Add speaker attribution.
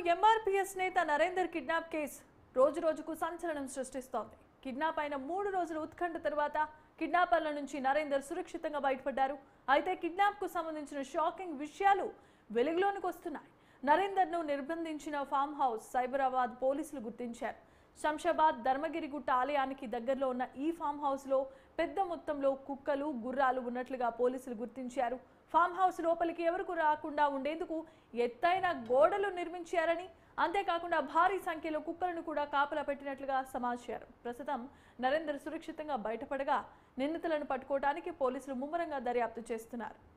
Speaker 1: MRPS నేత Narender kidnap case రోజు రోజుకు సంచలనం సృష్టిస్తోంది కిడ్నాప్ అయిన మూడు రోజుల ఉత్కంఠ తర్వాత కిడ్నాపర్ల నుంచి నరేందర్ సురక్షితంగా బయటపడ్డారు అయితే కిడ్నాప్ కు సంబంధించిన షాకింగ్ విషయాలు వెలుగులోనికి వస్తున్నాయి నరేందర్ ను నిర్బంధించిన ఫామ్ హౌస్ సైబరాబాద్ పోలీసులు గుర్తించారు శంషాబాద్ ధర్మగిరిగుట్ట ఆలయానికి దగ్గరలో ఉన్న ఈ ఫామ్ హౌస్ లో పెద్ద మొత్తంలో కుక్కలు గుర్రాలు ఉన్నట్లుగా పోలీసులు గుర్తించారు ఫామ్ హౌస్ లోపలికి ఎవరికి రాకుండా ఉండేందుకు ఎత్తైన గోడలు నిర్మించారని అంతేకాకుండా భారీ సంఖ్యలో కుక్కలను కూడా కాపలా పెట్టినట్లుగా సమాచారం ప్రస్తుతం నరేందర్ సురక్షితంగా బయటపడగా నిందితులను పట్టుకోవడానికి పోలీసులు ముమ్మరంగా దర్యాప్తు చేస్తున్నారు